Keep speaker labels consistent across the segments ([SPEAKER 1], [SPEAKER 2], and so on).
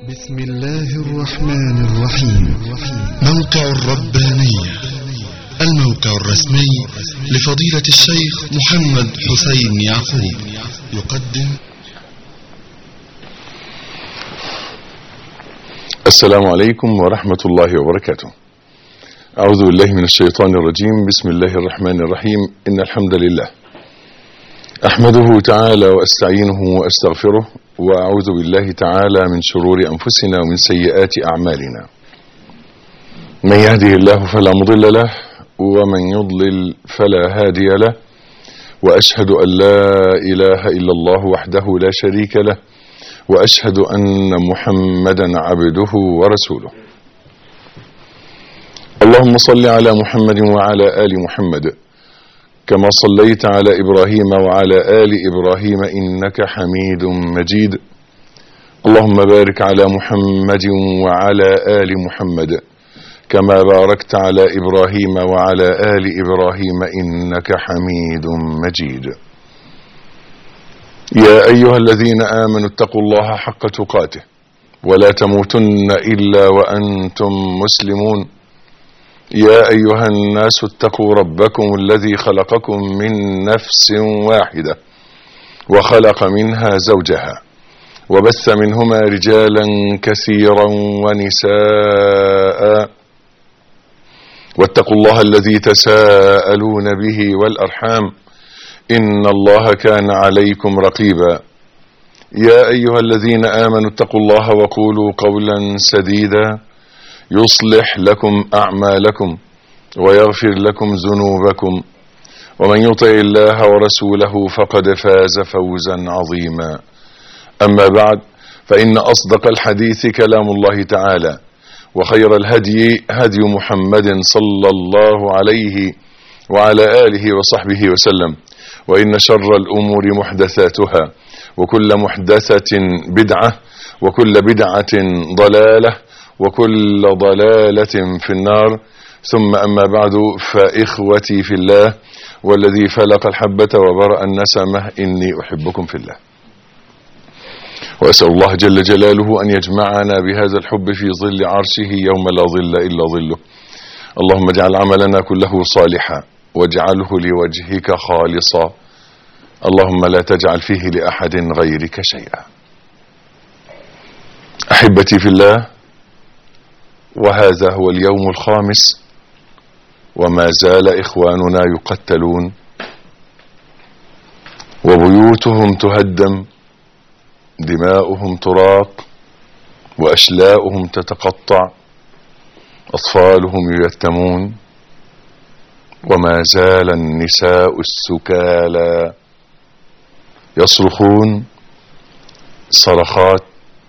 [SPEAKER 1] بسم الله الرحمن الرحيم موقع الربانية الموقع الرسمي لفضيلة الشيخ محمد حسين يعقوب يقدم
[SPEAKER 2] السلام عليكم ورحمة الله وبركاته أعوذ بالله من الشيطان الرجيم بسم الله الرحمن الرحيم إن الحمد لله أحمده تعالى وأستعينه وأستغفره وأعوذ بالله تعالى من شرور أنفسنا ومن سيئات أعمالنا من يهده الله فلا مضل له ومن يضلل فلا هادي له وأشهد أن لا إله إلا الله وحده لا شريك له وأشهد أن محمدا عبده ورسوله اللهم صل على محمد وعلى آل محمد كما صليت على إبراهيم وعلى آل إبراهيم إنك حميد مجيد اللهم بارك على محمد وعلى آل محمد كما باركت على إبراهيم وعلى آل إبراهيم إنك حميد مجيد يا أيها الذين آمنوا اتقوا الله حق تقاته ولا تموتن إلا وأنتم مسلمون يا أيها الناس اتقوا ربكم الذي خلقكم من نفس واحدة وخلق منها زوجها وبث منهما رجالا كثيرا ونساء واتقوا الله الذي تساءلون به والأرحام إن الله كان عليكم رقيبا يا أيها الذين آمنوا اتقوا الله وقولوا قولا سديدا يصلح لكم أعمالكم ويغفر لكم ذنوبكم ومن يطع الله ورسوله فقد فاز فوزا عظيما أما بعد فإن أصدق الحديث كلام الله تعالى وخير الهدي هدي محمد صلى الله عليه وعلى آله وصحبه وسلم وإن شر الأمور محدثاتها وكل محدثة بدعة وكل بدعة ضلالة وكل ضلالة في النار ثم أما بعد فإخوتي في الله والذي فلق الحبة وبرأ النسمة إني أحبكم في الله وأسأل الله جل جلاله أن يجمعنا بهذا الحب في ظل عرشه يوم لا ظل إلا ظله اللهم اجعل عملنا كله صالحا واجعله لوجهك خالصا اللهم لا تجعل فيه لأحد غيرك شيئا أحبتي في الله وهذا هو اليوم الخامس وما زال إخواننا يقتلون وبيوتهم تهدم دماؤهم تراق وأشلاؤهم تتقطع أطفالهم ييتمون وما زال النساء السكالى يصرخون صرخات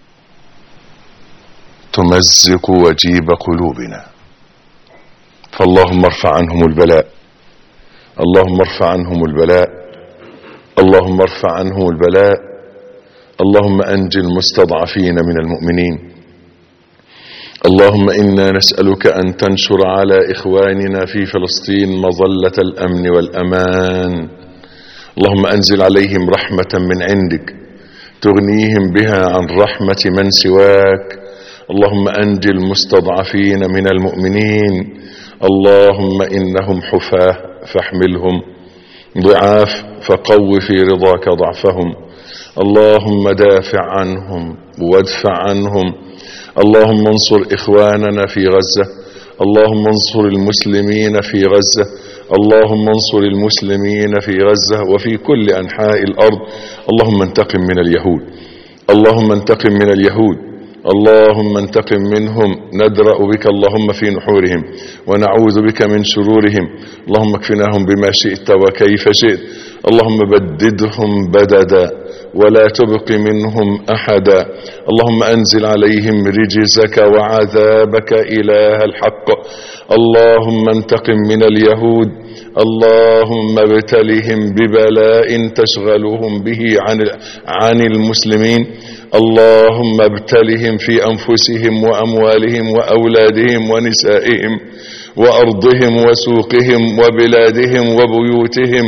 [SPEAKER 2] تمزق وجيب قلوبنا فاللهم ارفع عنهم البلاء اللهم ارفع عنهم البلاء اللهم ارفع عنهم البلاء اللهم انج المستضعفين من المؤمنين اللهم انا نسالك ان تنشر على اخواننا في فلسطين مظله الامن والامان اللهم انزل عليهم رحمه من عندك تغنيهم بها عن رحمه من سواك اللهم انج المستضعفين من المؤمنين اللهم انهم حفاه فاحملهم ضعاف فقو في رضاك ضعفهم اللهم دافع عنهم وادفع عنهم اللهم انصر اخواننا في غزه اللهم انصر المسلمين في غزه اللهم انصر المسلمين في غزه وفي كل انحاء الارض اللهم انتقم من اليهود اللهم انتقم من اليهود اللهم انتقم منهم ندرأ بك اللهم في نحورهم ونعوذ بك من شرورهم اللهم اكفناهم بما شئت وكيف شئت اللهم بددهم بددا ولا تبق منهم احدا اللهم انزل عليهم رجزك وعذابك اله الحق اللهم انتقم من اليهود اللهم ابتلهم ببلاء تشغلهم به عن عن المسلمين اللهم ابتلهم في انفسهم واموالهم واولادهم ونسائهم وارضهم وسوقهم وبلادهم وبيوتهم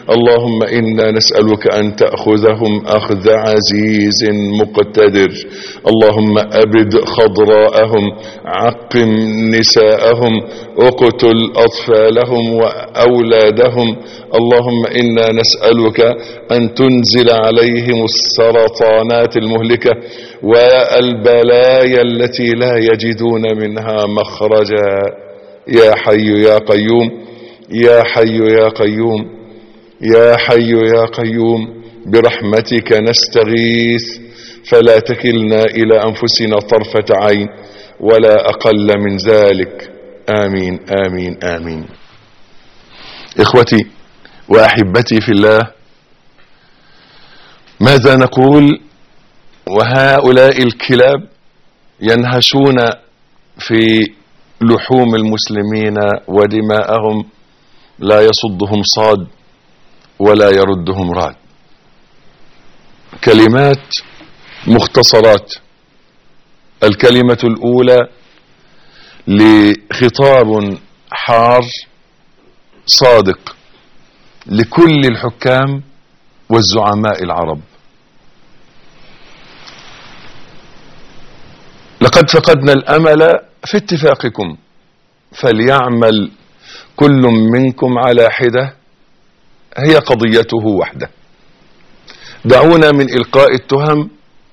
[SPEAKER 2] اللهم إنا نسألك أن تأخذهم أخذ عزيز مقتدر اللهم أبد خضراءهم عقم نساءهم اقتل أطفالهم وأولادهم اللهم إنا نسألك أن تنزل عليهم السرطانات المهلكة والبلايا التي لا يجدون منها مخرجا يا حي يا قيوم يا حي يا قيوم يا حي يا قيوم برحمتك نستغيث فلا تكلنا إلى أنفسنا طرفة عين ولا أقل من ذلك آمين آمين آمين إخوتي وأحبتي في الله ماذا نقول وهؤلاء الكلاب ينهشون في لحوم المسلمين ودماءهم لا يصدهم صاد ولا يردهم راد كلمات مختصرات الكلمة الأولى لخطاب حار صادق لكل الحكام والزعماء العرب لقد فقدنا الأمل في اتفاقكم فليعمل كل منكم على حده هي قضيته وحده دعونا من إلقاء التهم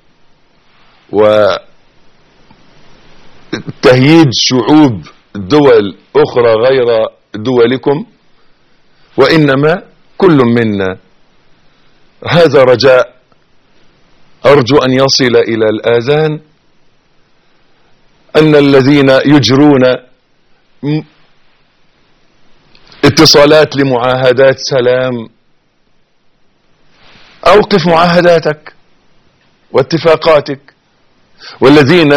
[SPEAKER 2] وتهييج شعوب دول أخرى غير دولكم وإنما كل منا هذا رجاء أرجو أن يصل إلى الآذان أن الذين يجرون اتصالات لمعاهدات سلام أوقف معاهداتك واتفاقاتك والذين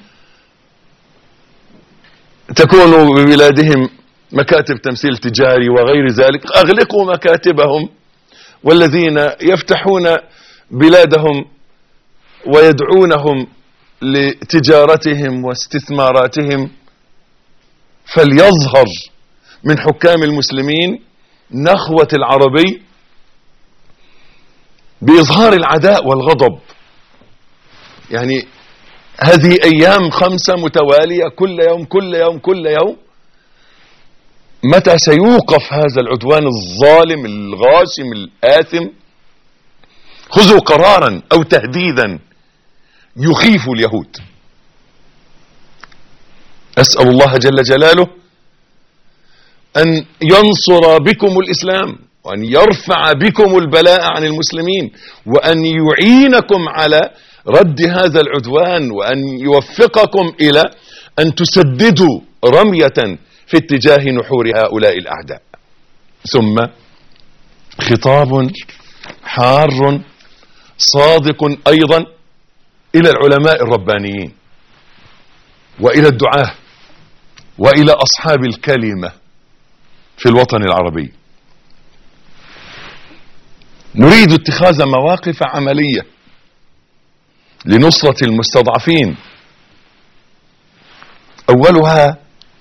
[SPEAKER 2] تكون ببلادهم مكاتب تمثيل تجاري وغير ذلك أغلقوا مكاتبهم والذين يفتحون بلادهم ويدعونهم لتجارتهم واستثماراتهم فليظهر من حكام المسلمين نخوة العربي بإظهار العداء والغضب يعني هذه أيام خمسة متوالية كل يوم كل يوم كل يوم متى سيوقف هذا العدوان الظالم الغاشم الآثم خذوا قرارا أو تهديدا يخيف اليهود أسأل الله جل جلاله أن ينصر بكم الإسلام وأن يرفع بكم البلاء عن المسلمين وأن يعينكم على رد هذا العدوان وأن يوفقكم إلى أن تسددوا رمية في اتجاه نحور هؤلاء الأعداء ثم خطاب حار صادق أيضا إلى العلماء الربانيين وإلى الدعاة وإلى أصحاب الكلمة في الوطن العربي نريد اتخاذ مواقف عملية لنصرة المستضعفين أولها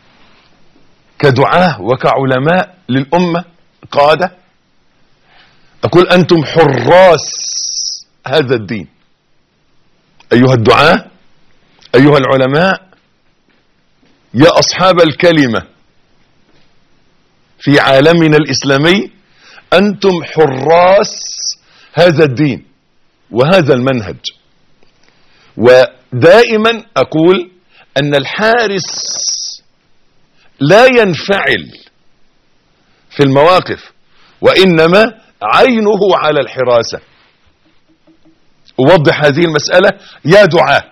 [SPEAKER 2] كدعاة وكعلماء للأمة قادة أقول أنتم حراس هذا الدين أيها الدعاة أيها العلماء يا أصحاب الكلمة في عالمنا الإسلامي أنتم حراس هذا الدين وهذا المنهج ودائما أقول أن الحارس لا ينفعل في المواقف وإنما عينه على الحراسة أوضح هذه المسألة يا دعاة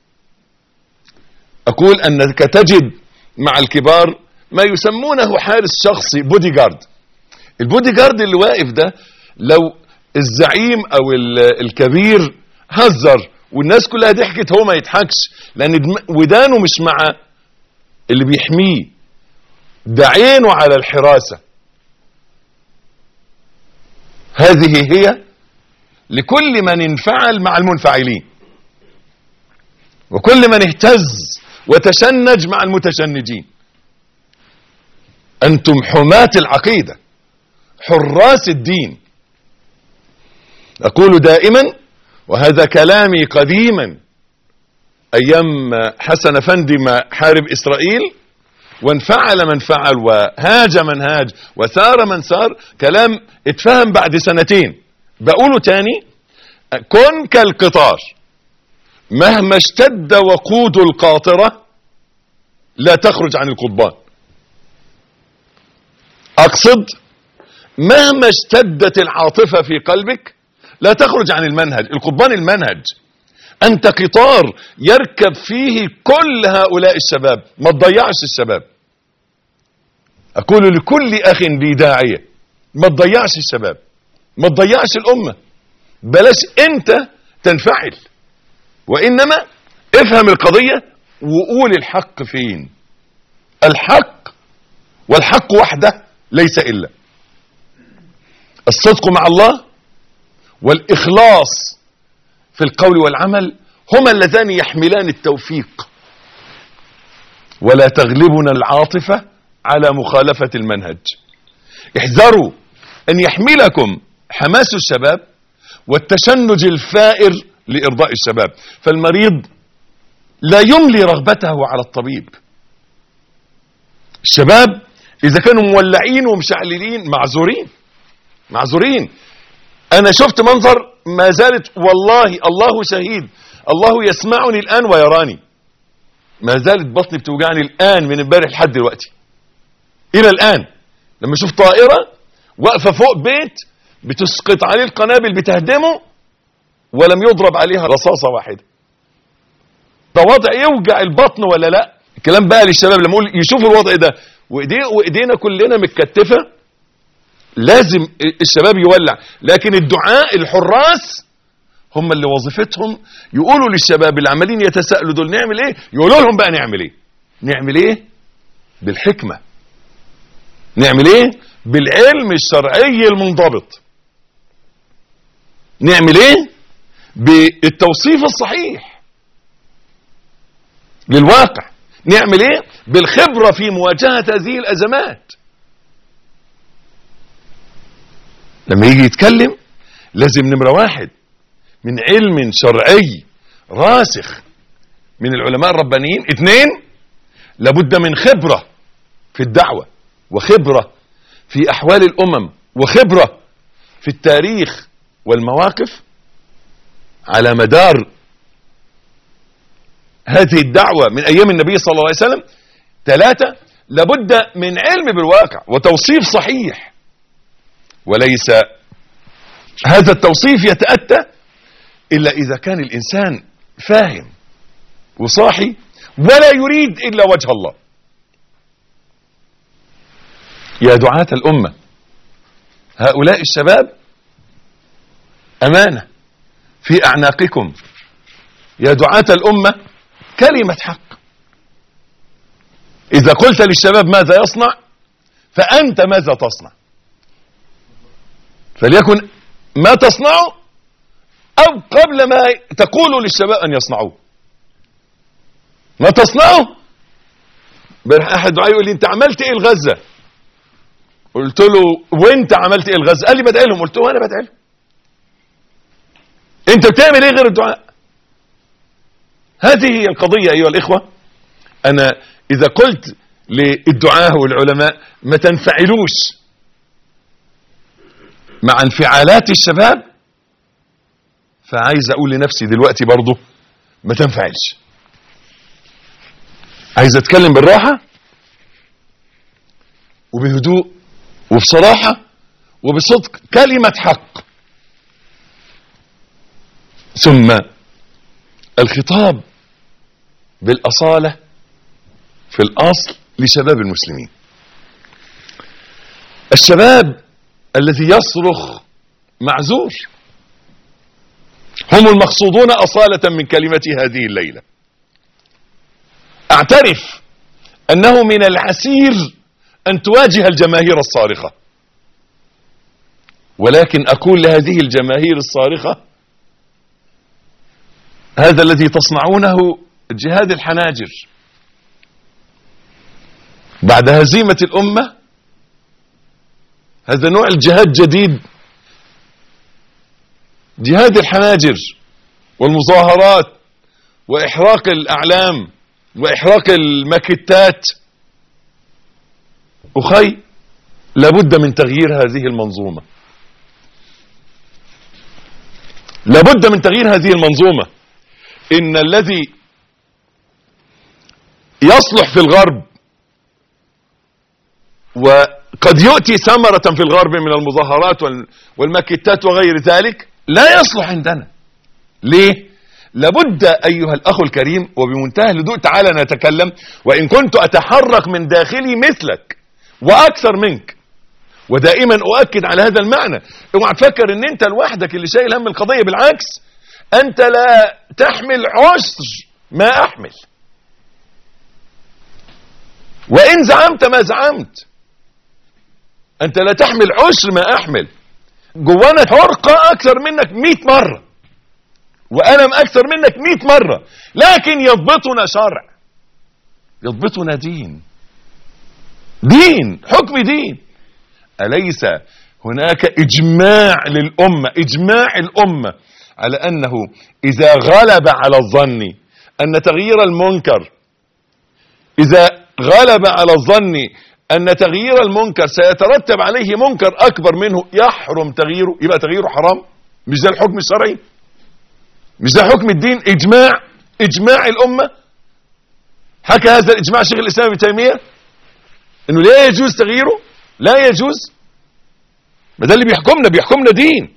[SPEAKER 2] أقول أنك تجد مع الكبار ما يسمونه حارس شخصي بودي جارد البودي جارد اللي واقف ده لو الزعيم او الكبير هزر والناس كلها ضحكت هو ما يضحكش لان ودانه مش مع اللي بيحميه ده عينه على الحراسة هذه هي لكل من انفعل مع المنفعلين وكل من اهتز وتشنج مع المتشنجين انتم حماة العقيدة حراس الدين أقول دائما وهذا كلامي قديما أيام حسن أفندي ما حارب إسرائيل وانفعل من فعل وهاج من هاج وسار من سار كلام اتفهم بعد سنتين بقوله تاني كن كالقطار مهما اشتد وقود القاطرة لا تخرج عن القضبان اقصد مهما اشتدت العاطفة في قلبك لا تخرج عن المنهج القضبان المنهج انت قطار يركب فيه كل هؤلاء الشباب ما تضيعش الشباب اقول لكل اخ لي داعية ما تضيعش الشباب ما تضيعش الامة بلاش انت تنفعل وانما افهم القضية وقول الحق فين الحق والحق وحده ليس الا الصدق مع الله والاخلاص في القول والعمل هما اللذان يحملان التوفيق ولا تغلبنا العاطفة على مخالفة المنهج احذروا ان يحملكم حماس الشباب والتشنج الفائر لارضاء الشباب فالمريض لا يملي رغبته على الطبيب الشباب اذا كانوا مولعين ومشعللين معذورين معذورين انا شفت منظر ما زالت والله الله شهيد الله يسمعني الان ويراني ما زالت بطني بتوجعني الان من امبارح لحد دلوقتي الى الان لما اشوف طائره واقفه فوق بيت بتسقط عليه القنابل بتهدمه ولم يضرب عليها رصاصه واحده ده وضع يوجع البطن ولا لا الكلام بقى للشباب لما اقول يشوفوا الوضع ده وايديه وايدينا كلنا متكتفه لازم الشباب يولع لكن الدعاء الحراس هم اللي وظيفتهم يقولوا للشباب اللي عمالين يتساءلوا دول نعمل ايه يقولوا لهم بقى نعمل ايه نعمل ايه بالحكمة نعمل ايه بالعلم الشرعي المنضبط نعمل ايه بالتوصيف الصحيح للواقع نعمل ايه بالخبرة في مواجهة هذه الازمات لما يجي يتكلم لازم نمرة واحد من علم شرعي راسخ من العلماء الربانيين اثنين لابد من خبرة في الدعوة وخبرة في احوال الامم وخبرة في التاريخ والمواقف على مدار هذه الدعوة من ايام النبي صلى الله عليه وسلم ثلاثة لابد من علم بالواقع وتوصيف صحيح وليس هذا التوصيف يتأتى إلا إذا كان الإنسان فاهم وصاحي ولا يريد إلا وجه الله يا دعاة الأمة هؤلاء الشباب أمانة في أعناقكم يا دعاة الأمة كلمة حق إذا قلت للشباب ماذا يصنع فأنت ماذا تصنع فليكن ما تصنعه أو قبل ما تقول للشباب أن يصنعوه ما تصنعه أحد دعاء يقول لي أنت عملت إيه الغزة قلت له وانت عملت ايه الغزة قال لي بدعي لهم قلت له انا بدعي لهم انت بتعمل ايه غير الدعاء هذه هي القضية ايها الاخوة انا اذا قلت للدعاة والعلماء ما تنفعلوش مع انفعالات الشباب فعايز اقول لنفسي دلوقتي برضه ما تنفعلش عايز اتكلم بالراحة وبهدوء وبصراحة وبصدق كلمة حق ثم الخطاب بالأصالة في الأصل لشباب المسلمين الشباب الذي يصرخ معذور هم المقصودون أصالة من كلمة هذه الليلة اعترف أنه من العسير أن تواجه الجماهير الصارخة ولكن أقول لهذه الجماهير الصارخة هذا الذي تصنعونه جهاد الحناجر بعد هزيمة الأمة هذا نوع الجهاد جديد جهاد الحناجر والمظاهرات وإحراق الأعلام وإحراق الماكتات أخي لابد من تغيير هذه المنظومة لابد من تغيير هذه المنظومة إن الذي يصلح في الغرب وقد يؤتي ثمرة في الغرب من المظاهرات وال- والماكتات وغير ذلك لا يصلح عندنا ليه لابد أيها الأخ الكريم وبمنتهى الهدوء تعالى نتكلم وإن كنت أتحرك من داخلي مثلك وأكثر منك ودائما أؤكد على هذا المعنى اوعى تفكر ان انت لوحدك اللي شايل هم القضية بالعكس انت لا تحمل عسر ما احمل وان زعمت ما زعمت انت لا تحمل عسر ما احمل جوانا حرقة اكثر منك 100 مرة والم اكثر منك 100 مرة لكن يضبطنا شرع يضبطنا دين دين حكم دين أليس هناك إجماع للأمة إجماع الأمة على أنه إذا غلب على الظن أن تغيير المنكر إذا غلب على الظن أن تغيير المنكر سيترتب عليه منكر أكبر منه يحرم تغييره يبقى تغييره حرام مش ده الحكم الشرعي مش ده حكم الدين إجماع إجماع الأمة حكى هذا الإجماع شيخ الإسلام ابن تيمية أنه لا يجوز تغييره لا يجوز ما ده اللي بيحكمنا بيحكمنا دين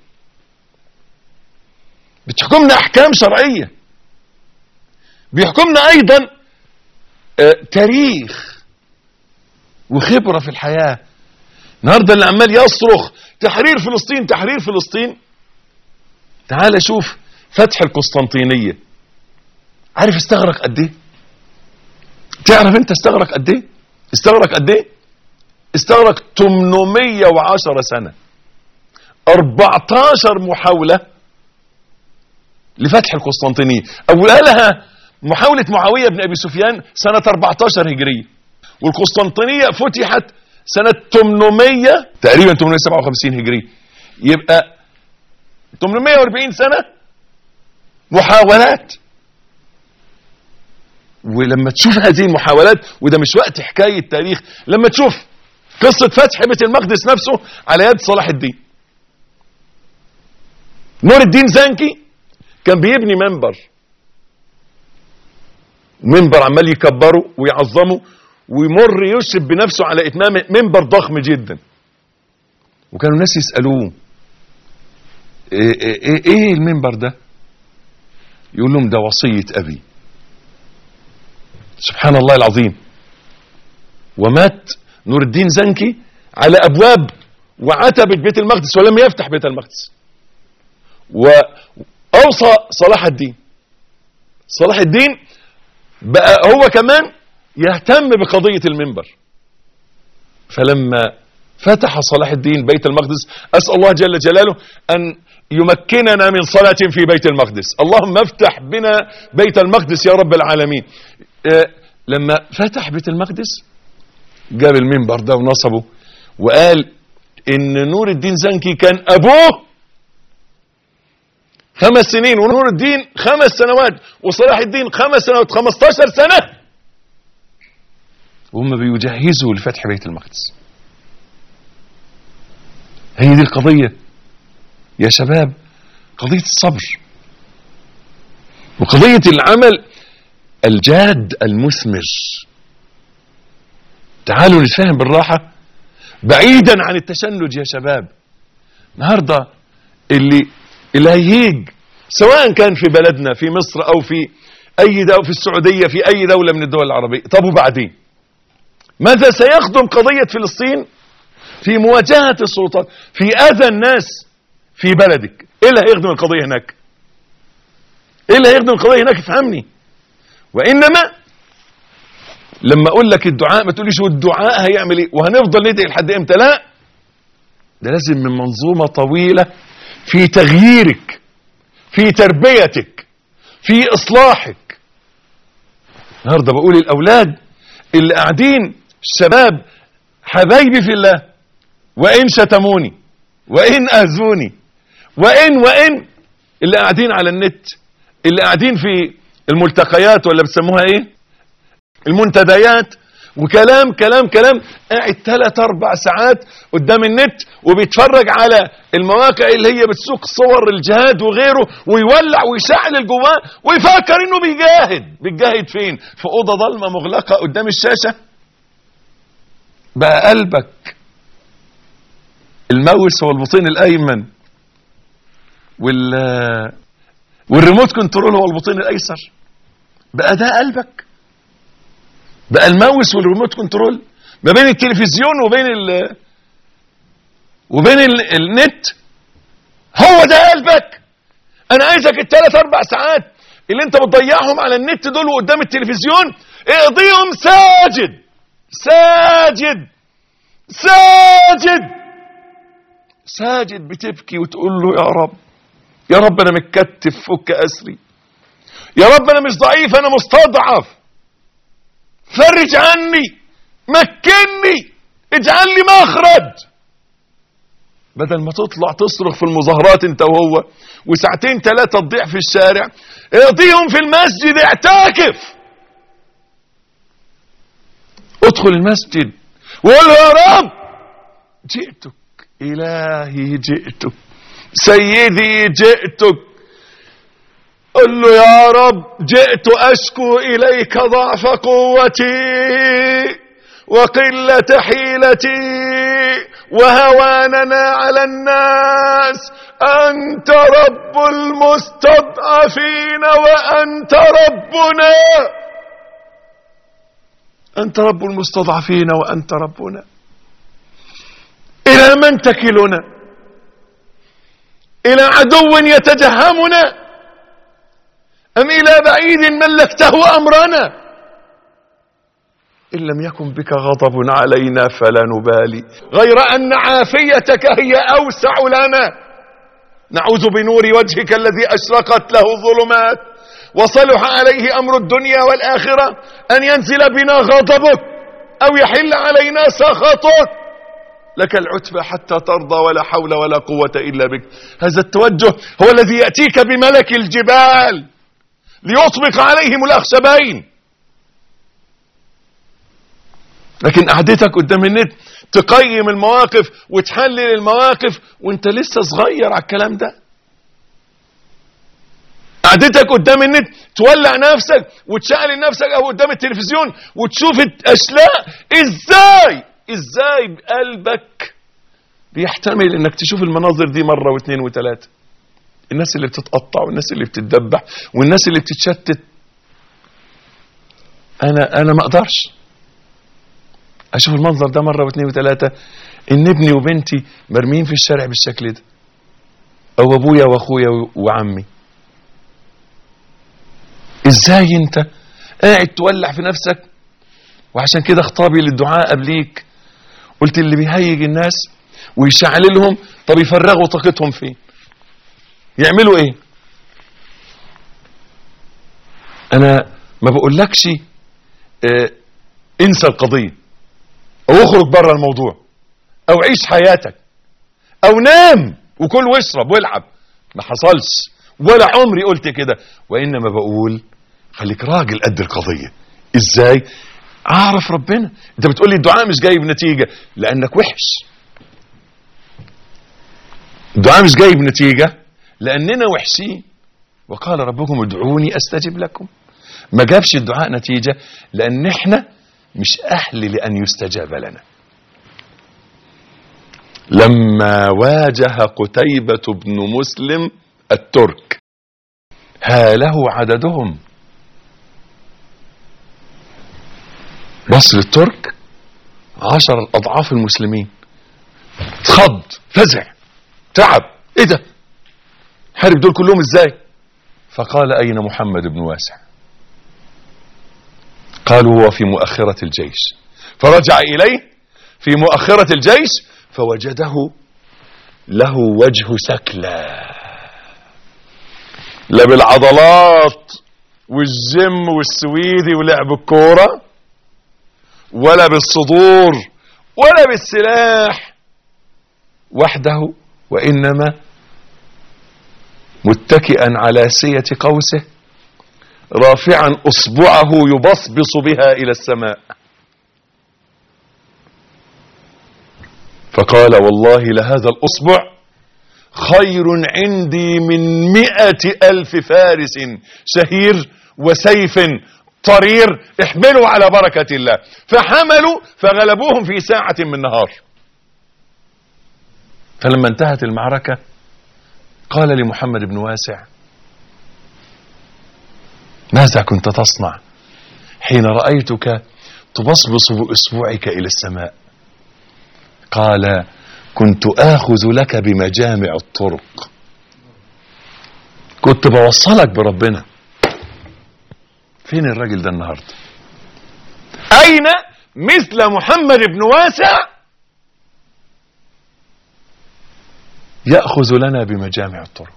[SPEAKER 2] بتحكمنا احكام شرعية بيحكمنا ايضا آه تاريخ وخبرة في الحياة النهاردة اللي عمال يصرخ تحرير فلسطين تحرير فلسطين تعال شوف فتح القسطنطينية عارف استغرق قد ايه تعرف انت استغرق قد ايه استغرق قد ايه استغرق 810 سنة 14 محاولة لفتح القسطنطينية أولها لها محاولة معاوية بن أبي سفيان سنة 14 هجرية والقسطنطينية فتحت سنة 800 تقريبا 857 هجرية يبقى 840 سنة محاولات ولما تشوف هذه المحاولات وده مش وقت حكاية تاريخ لما تشوف قصة فتح بيت المقدس نفسه على يد صلاح الدين نور الدين زنكي كان بيبني منبر منبر عمال يكبره ويعظمه ويمر يشرف بنفسه على اتمام منبر ضخم جدا وكانوا الناس يسألوه ايه, إيه, إيه المنبر ده يقول لهم ده وصية ابي سبحان الله العظيم ومات نور الدين زنكي على ابواب وعتبة بيت المقدس ولم يفتح بيت المقدس واوصى صلاح الدين صلاح الدين بقى هو كمان يهتم بقضية المنبر فلما فتح صلاح الدين بيت المقدس أسأل الله جل جلاله أن يمكننا من صلاة في بيت المقدس اللهم افتح بنا بيت المقدس يا رب العالمين آه لما فتح بيت المقدس جاب المنبر ده ونصبه وقال ان نور الدين زنكي كان ابوه خمس سنين ونور الدين خمس سنوات وصلاح الدين خمس سنوات 15 سنة وهم بيجهزوا لفتح بيت المقدس هي دي القضية يا شباب قضية الصبر وقضية العمل الجاد المثمر تعالوا نتفاهم بالراحة بعيدا عن التشنج يا شباب النهاردة اللي اللي هيهيج سواء كان في بلدنا في مصر او في اي دولة في السعودية في اي دولة من الدول العربية طب وبعدين ماذا سيخدم قضية فلسطين في مواجهة السلطات في اذى الناس في بلدك ايه اللي هيخدم القضية هناك ايه اللي هيخدم القضية هناك افهمني وانما لما اقول لك الدعاء ما تقوليش والدعاء هيعمل ايه وهنفضل ندعي لحد امتى لا ده لازم من منظومة طويلة في تغييرك في تربيتك في اصلاحك النهارده بقول الاولاد اللي قاعدين شباب حبايبي في الله
[SPEAKER 3] وإن شتموني وإن أذوني وإن وإن اللي قاعدين على النت اللي قاعدين في الملتقيات ولا بتسموها ايه المنتديات وكلام كلام كلام قاعد ثلاث اربع ساعات قدام النت وبيتفرج على المواقع اللي هي بتسوق صور الجهاد وغيره ويولع ويشعل جواه ويفكر انه بيجاهد بيجاهد فين في اوضه ضلمه مغلقه قدام الشاشه بقى قلبك الموس هو البطين الايمن وال والريموت كنترول هو البطين الايسر بقى ده قلبك بقى الماوس والريموت كنترول ما بين التلفزيون وبين ال وبين ال النت هو ده قلبك انا عايزك الثلاث اربع ساعات اللي انت بتضيعهم على النت دول وقدام التلفزيون اقضيهم ساجد ساجد ساجد ساجد بتبكي وتقول له يا رب يا رب انا متكتف فك اسري يا رب انا مش ضعيف انا مستضعف فرج عني مكني اجعل لي مخرج بدل ما تطلع تصرخ في المظاهرات انت وهو وساعتين ثلاثة تضيع في الشارع اقضيهم في المسجد اعتكف ادخل المسجد وقول له يا رب جئتك الهي جئتك سيدي جئتك قل له يا رب جئت أشكو إليك ضعف قوتي وقلة حيلتي وهواننا على الناس أنت رب المستضعفين وأنت ربنا أنت رب المستضعفين وأنت ربنا إلى من تكلنا إلى عدو يتجهمنا أم إلى بعيد ملكته أمرنا إن لم يكن بك غضب علينا فلا نبالي غير أن عافيتك هي أوسع لنا نعوذ بنور وجهك الذي أشرقت له الظلمات وصلح عليه أمر الدنيا والآخرة أن ينزل بنا غضبك أو يحل علينا سخطك لك العتبى حتى ترضى ولا حول ولا قوة إلا بك هذا التوجه هو الذي يأتيك بملك الجبال ليطبق عليهم الأخشبين لكن قعدتك قدام النت تقيم المواقف وتحلل المواقف وانت لسه صغير على الكلام ده قعدتك قدام النت تولع نفسك وتشعل نفسك او قدام التلفزيون وتشوف الاشلاء ازاي ازاي قلبك بيحتمل انك تشوف المناظر دي مرة واثنين وثلاثة الناس اللي بتتقطع والناس اللي بتتدبح والناس اللي بتتشتت انا انا ما اقدرش اشوف المنظر ده مرة واثنين وثلاثة ان ابني وبنتي مرميين في الشارع بالشكل ده او ابويا واخويا وعمي ازاي انت قاعد تولع في نفسك وعشان كده خطابي للدعاء قبليك قلت اللي بيهيج الناس ويشعللهم طب يفرغوا طاقتهم فين يعملوا ايه انا ما بقولكش اه انسى القضية او اخرج بره الموضوع او عيش حياتك او نام وكل واشرب والعب ما حصلش ولا عمري قلت كده وانما بقول خليك راجل قد القضية ازاي اعرف ربنا انت بتقول لي الدعاء مش جايب نتيجة لانك وحش الدعاء مش جايب نتيجة لاننا وحشين وقال ربكم ادعوني استجب لكم ما جابش الدعاء نتيجة لان احنا مش اهل لان يستجاب لنا لما واجه قتيبة بن مسلم الترك هاله عددهم مصر الترك عشر اضعاف المسلمين اتخض فزع تعب ايه ده حارب دول كلهم ازاي فقال اين محمد بن واسع قالوا هو في مؤخرة الجيش فرجع اليه في مؤخرة الجيش فوجده له وجه سكلى لا بالعضلات والجيم والسويدي ولعب الكورة ولا بالصدور ولا بالسلاح وحده وإنما متكئا على سية قوسه رافعا اصبعه يبصبص بها الى السماء فقال والله لهذا الاصبع خير عندي من مئة الف فارس شهير وسيف طرير احملوا على بركة الله فحملوا فغلبوهم في ساعة من نهار فلما انتهت المعركة قال لمحمد بن واسع ماذا كنت تصنع حين رأيتك تبصبص بأسبوعك إلى السماء قال كنت آخذ لك بمجامع الطرق كنت بوصلك بربنا فين الراجل ده النهاردة أين مثل محمد بن واسع يأخذ لنا بمجامع الطرق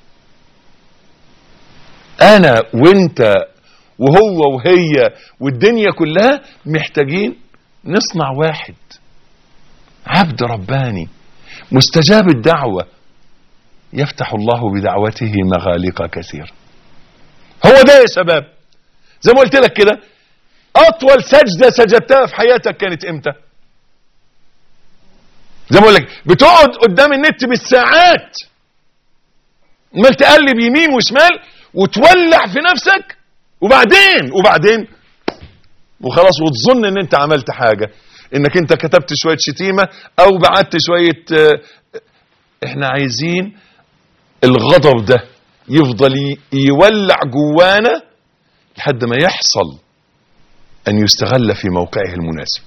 [SPEAKER 3] انا وانت وهو وهي والدنيا كلها محتاجين نصنع واحد عبد رباني مستجاب الدعوة يفتح الله بدعوته مغالق كثيرة هو ده يا شباب زي ما قلت لك كده اطول سجدة سجدتها في حياتك كانت امتى زي ما اقول لك بتقعد قدام النت بالساعات عمال تقلب يمين وشمال وتولع في نفسك وبعدين وبعدين وخلاص وتظن ان انت عملت حاجة انك انت كتبت شوية شتيمة او بعت شوية اه احنا عايزين الغضب ده يفضل ي- يولع جوانا لحد ما يحصل ان يستغل في موقعه المناسب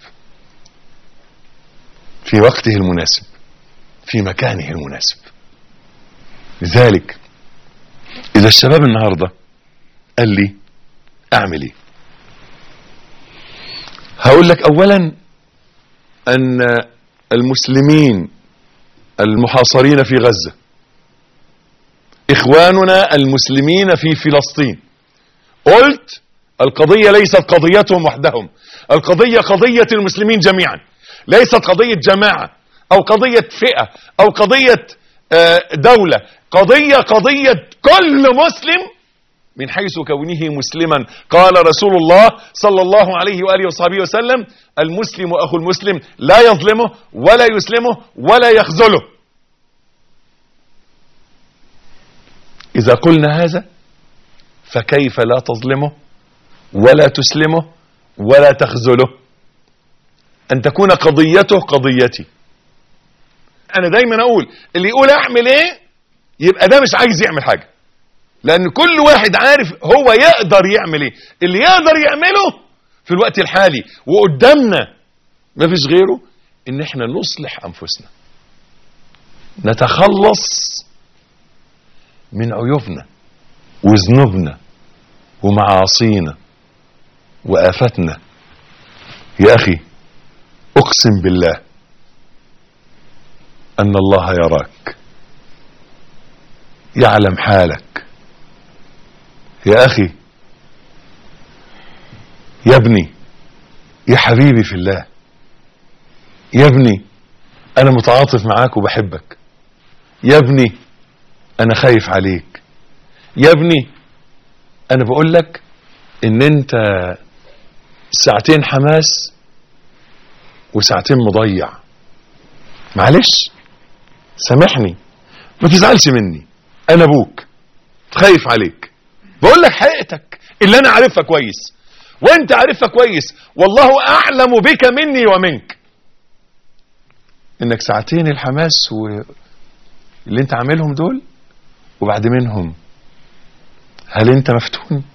[SPEAKER 3] في وقته المناسب في مكانه المناسب لذلك اذا الشباب النهاردة قال لي اعمل ايه هقول لك اولا ان المسلمين المحاصرين في غزة اخواننا المسلمين في فلسطين قلت القضية ليست قضيتهم وحدهم القضية قضية المسلمين جميعا ليست قضية جماعة او قضية فئة او قضية آه، دولة قضية قضية كل مسلم من حيث كونه مسلما قال رسول الله صلى الله عليه وآله وصحبه وسلم المسلم أخو المسلم لا يظلمه ولا يسلمه ولا يخذله إذا قلنا هذا فكيف لا تظلمه ولا تسلمه ولا تخذله أن تكون قضيته قضيتي أنا دايما أقول اللي يقول أعمل إيه يبقى ده مش عايز يعمل حاجة لان كل واحد عارف هو يقدر يعمل ايه اللي يقدر يعمله في الوقت الحالي وقدامنا مفيش غيره ان احنا نصلح انفسنا نتخلص من عيوبنا وذنوبنا ومعاصينا وآفتنا يا أخي أقسم بالله أن الله يراك يعلم حالك يا أخي يا ابني يا حبيبي في الله يا ابني أنا متعاطف معاك وبحبك يا ابني أنا خايف عليك يا ابني أنا بقول لك إن أنت ساعتين حماس وساعتين مضيع معلش سامحني ما تزعلش مني أنا أبوك خايف عليك بقول لك حقيقتك اللي انا عارفها كويس وانت عارفها كويس والله اعلم بك مني ومنك انك ساعتين الحماس و... اللي انت عاملهم دول وبعد منهم هل انت مفتون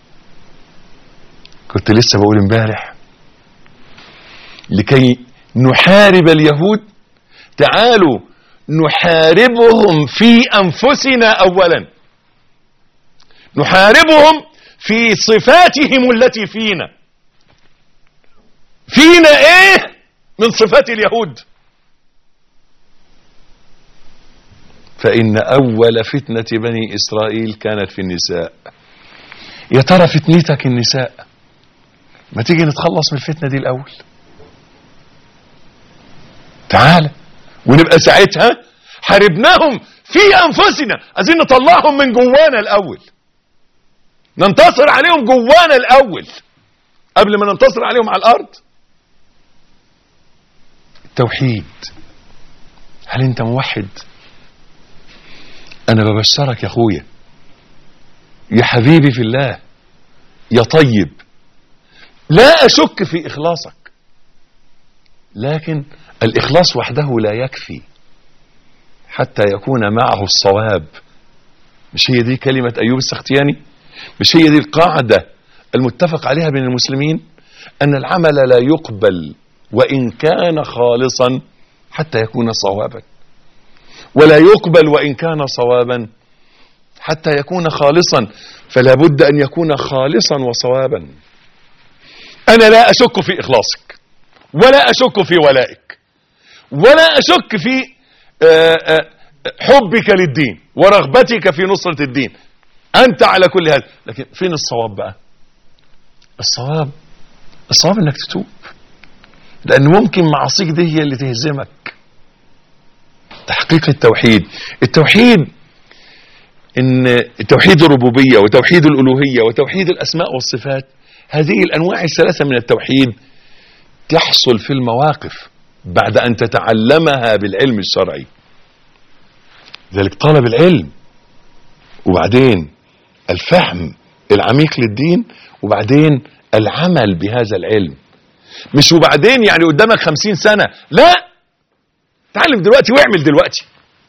[SPEAKER 3] كنت لسه بقول امبارح لكي نحارب اليهود تعالوا نحاربهم في انفسنا اولا نحاربهم في صفاتهم التي فينا فينا ايه من صفات اليهود فإن أول فتنة بني إسرائيل كانت في النساء يا ترى فتنتك النساء ما تيجي نتخلص من الفتنة دي الأول تعال ونبقى ساعتها حاربناهم في انفسنا عايزين نطلعهم من جوانا الاول ننتصر عليهم جوانا الاول قبل ما ننتصر عليهم على الارض التوحيد هل انت موحد انا ببشرك يا اخويا يا حبيبي في الله يا طيب لا اشك في اخلاصك لكن الاخلاص وحده لا يكفي حتى يكون معه الصواب مش هي دي كلمة ايوب السختياني مش هي دي القاعدة المتفق عليها بين المسلمين ان العمل لا يقبل وان كان خالصا حتى يكون صوابا ولا يقبل وان كان صوابا حتى يكون خالصا فلا بد ان يكون خالصا وصوابا انا لا اشك في اخلاصك ولا اشك في ولائك ولا اشك في آه، آه، حبك للدين ورغبتك في نصرة الدين انت على كل هذا لكن فين الصواب بقى الصواب الصواب انك تتوب لان ممكن معاصيك دي هي اللي تهزمك تحقيق التوحيد التوحيد ان توحيد الربوبيه وتوحيد الالوهيه وتوحيد الاسماء والصفات هذه الانواع الثلاثه من التوحيد تحصل في المواقف بعد ان تتعلمها بالعلم الشرعي ذلك طلب العلم وبعدين الفهم العميق للدين وبعدين العمل بهذا العلم مش وبعدين يعني قدامك خمسين سنة لا تعلم دلوقتي واعمل دلوقتي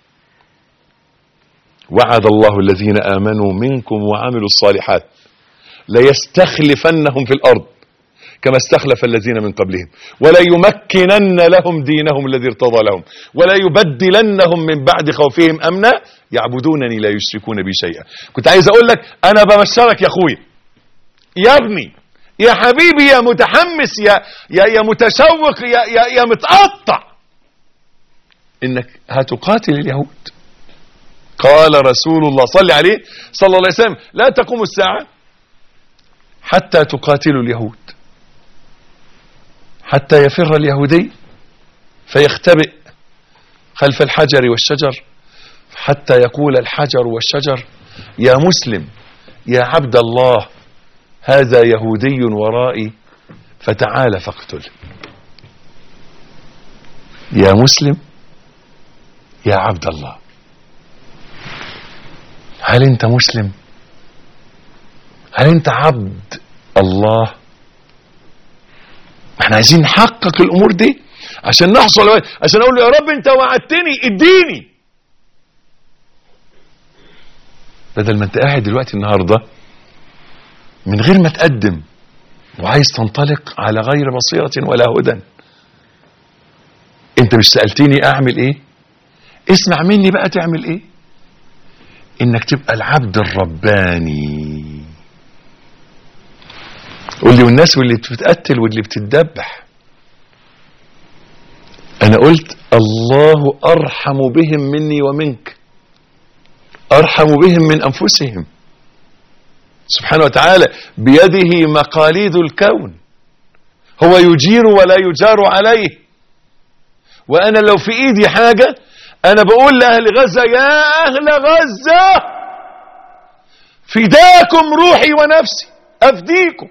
[SPEAKER 3] وعد الله الذين آمنوا منكم وعملوا الصالحات ليستخلفنهم في الأرض كما استخلف الذين من قبلهم ولا يمكنن لهم دينهم الذي ارتضى لهم ولا يبدلنهم من بعد خوفهم امنا يعبدونني لا يشركون بي شيئا كنت عايز اقول لك انا ببشرك يا اخويا يا ابني يا حبيبي يا متحمس يا يا يا متشوق يا يا يا متقطع انك هتقاتل اليهود قال رسول الله صلى عليه صلى الله عليه وسلم لا تقوم الساعه حتى تقاتلوا اليهود حتى يفر اليهودي فيختبئ خلف الحجر والشجر حتى يقول الحجر والشجر يا مسلم يا عبد الله هذا يهودي ورائي فتعال فاقتل يا مسلم يا عبد الله هل انت مسلم هل انت عبد الله احنا عايزين نحقق الامور دي عشان نحصل عشان اقول له يا رب انت وعدتني اديني بدل ما انت قاعد دلوقتي النهارده من غير ما تقدم وعايز تنطلق على غير بصيرة ولا هدى انت مش سألتني اعمل ايه اسمع مني بقى تعمل ايه انك تبقى العبد الرباني قول لي والناس واللي بتتقتل واللي بتتذبح انا قلت الله ارحم بهم مني ومنك ارحم بهم من انفسهم سبحانه وتعالى بيده مقاليد الكون هو يجير ولا يجار عليه وانا لو في ايدي حاجه انا بقول لاهل غزه يا اهل غزه فداكم روحي ونفسي افديكم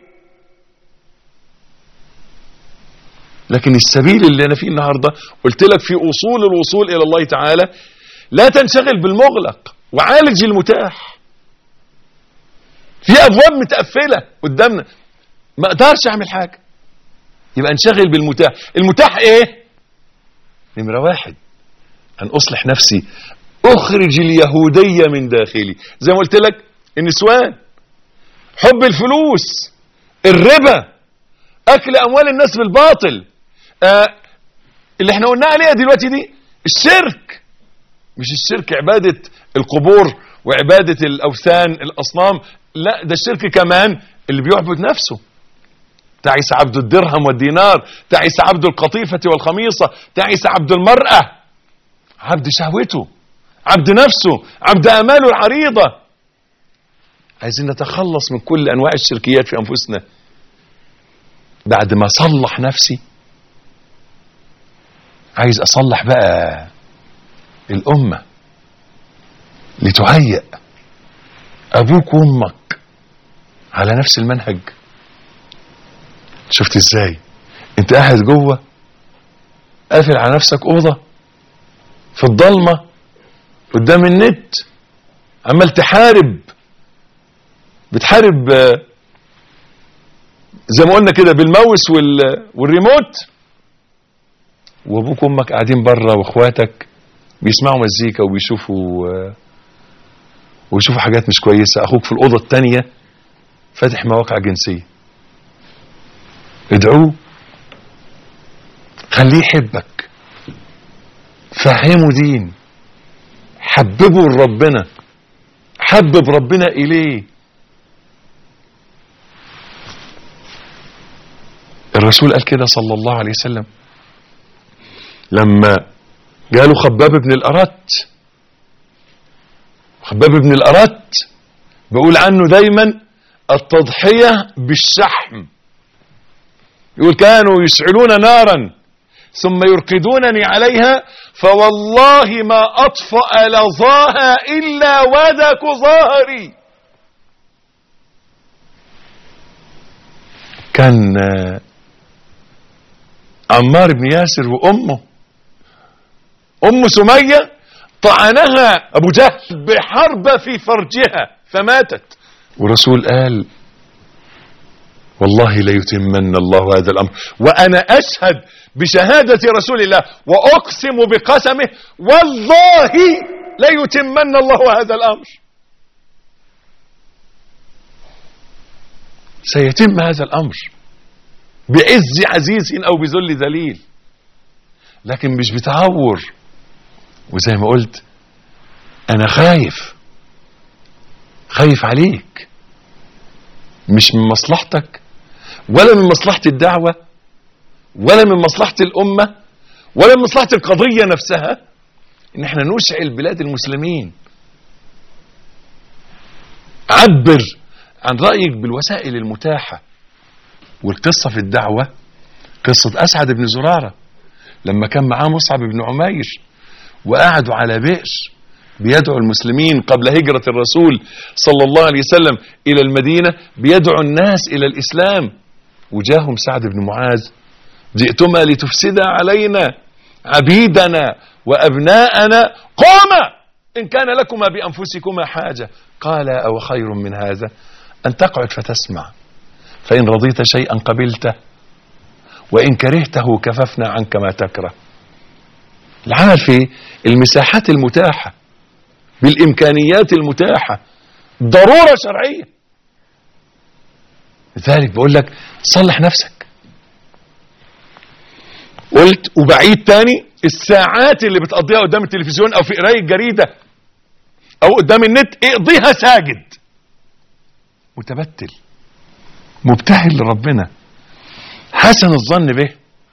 [SPEAKER 3] لكن السبيل اللي انا فيه النهارده قلت لك في اصول الوصول الى الله تعالى لا تنشغل بالمغلق وعالج المتاح في ابواب متقفله قدامنا ما اقدرش اعمل حاجه يبقى انشغل بالمتاح المتاح ايه نمره واحد ان اصلح نفسي اخرج اليهوديه من داخلي زي ما قلت لك النسوان حب الفلوس الربا اكل اموال الناس بالباطل آه اللي احنا قلنا عليها دلوقتي دي الشرك مش الشرك عباده القبور وعباده الاوثان الاصنام لا ده الشرك كمان اللي بيعبد نفسه تعس عبد الدرهم والدينار تعس عبد القطيفة والخميصة تعس عبد المرأة عبد شهوته عبد نفسه عبد آماله العريضة عايزين نتخلص من كل أنواع الشركيات في أنفسنا بعد ما صلح نفسي عايز اصلح بقى الامه لتهيأ ابوك وامك على نفس المنهج شفت ازاي انت قاعد جوه قافل على نفسك اوضه في الضلمه قدام النت عمال تحارب بتحارب آه، زي ما قلنا كده بالماوس وال- والريموت وابوك وامك قاعدين بره واخواتك بيسمعوا مزيكا وبيشوفوا آه، ويشوفوا حاجات مش كويسه اخوك في الاوضه الثانيه فاتح مواقع جنسيه ادعوه خليه يحبك فهمه دين حببه لربنا حبب ربنا اليه الرسول قال كده صلى الله عليه وسلم لما جاله خباب بن الأرت خباب بن الأرت بقول عنه دايما التضحية بالشحم يقول كانوا يشعلون نارا ثم يرقدونني عليها فوالله ما أطفأ لظاها إلا ودك ظهري كان آه، عمار بن ياسر وأمه أم سمية طعنها أبو جهل بحربة في فرجها فماتت والرسول قال والله ليتمن الله هذا الأمر وأنا أشهد بشهادة رسول الله وأقسم بقسمه والله ليتمن الله هذا الأمر سيتم هذا الأمر بعز عزيز أو بذل ذليل لكن مش بتهور وزي ما قلت أنا خايف خايف عليك مش من مصلحتك ولا من مصلحة الدعوة ولا من مصلحة الأمة ولا من مصلحة القضية نفسها إن احنا نشعل بلاد المسلمين عبر عن رأيك بالوسائل المتاحة والقصة في الدعوة قصة أسعد بن زرارة لما كان معاه مصعب بن عمير وقعدوا على بئر بيدعو المسلمين قبل هجرة الرسول صلى الله عليه وسلم إلى المدينة بيدعو الناس إلى الإسلام وجاهم سعد بن معاذ جئتما لتفسدا علينا عبيدنا وأبناءنا قوما إن كان لكما بأنفسكما حاجة قال أو خير من هذا أن تقعد فتسمع فإن رضيت شيئا قبلته وإن كرهته كففنا عنك ما تكره العمل في المساحات المتاحة بالإمكانيات المتاحة ضرورة شرعية لذلك بقول لك صلح نفسك قلت وبعيد تاني الساعات اللي بتقضيها قدام التلفزيون او في قرايه جريده او قدام النت اقضيها ساجد متبتل مبتهل لربنا حسن الظن به